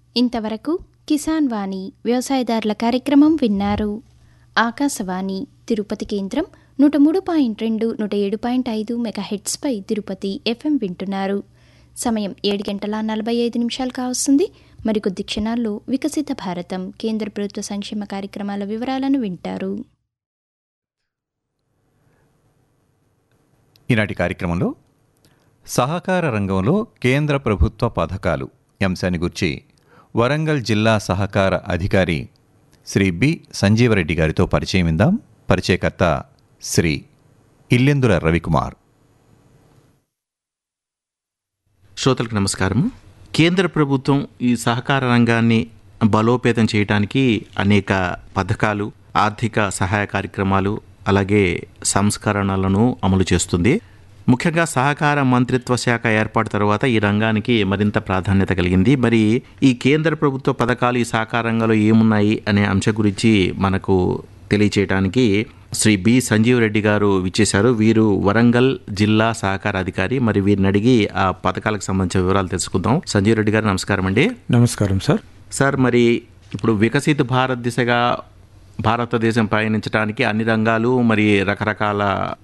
ఇంతవరకు కిసాన్ వాణి వ్యవసాయదారుల కార్యక్రమం విన్నారు ఆకాశవాణి తిరుపతి కేంద్రం నూట మూడు పాయింట్ రెండు నూట ఏడు పాయింట్ ఐదు మెగాహెట్స్పై తిరుపతి ఎఫ్ఎం వింటున్నారు సమయం ఏడు గంటల నలభై ఐదు నిమిషాలు కావస్తుంది మరికొద్ది క్షణాల్లో వికసిత భారతం కేంద్ర ప్రభుత్వ సంక్షేమ కార్యక్రమాల వివరాలను వింటారు ఈనాటి కార్యక్రమంలో సహకార రంగంలో కేంద్ర ప్రభుత్వ పథకాలు అంశాన్ని గురించి వరంగల్ జిల్లా సహకార అధికారి శ్రీ బి సంజీవరెడ్డి గారితో పరిచయం ఇందాం పరిచయకర్త శ్రీ ఇల్లెందుల రవికుమార్ శ్రోతలకు నమస్కారం కేంద్ర ప్రభుత్వం ఈ సహకార రంగాన్ని బలోపేతం చేయడానికి అనేక పథకాలు ఆర్థిక సహాయ కార్యక్రమాలు అలాగే సంస్కరణలను అమలు చేస్తుంది ముఖ్యంగా సహకార మంత్రిత్వ శాఖ ఏర్పాటు తర్వాత ఈ రంగానికి మరింత ప్రాధాన్యత కలిగింది మరి ఈ కేంద్ర ప్రభుత్వ పథకాలు ఈ సహకార రంగంలో ఏమున్నాయి అనే అంశం గురించి మనకు తెలియచేయడానికి శ్రీ బి సంజీవ్ రెడ్డి గారు విచ్చేశారు వీరు వరంగల్ జిల్లా సహకార అధికారి మరి వీరిని అడిగి ఆ పథకాలకు సంబంధించిన వివరాలు తెలుసుకుందాం సంజీవ్ రెడ్డి గారు నమస్కారం అండి నమస్కారం సార్ సార్ మరి ఇప్పుడు వికసిత భారత్ దిశగా భారతదేశం పయనించడానికి అన్ని రంగాలు మరి రకరకాల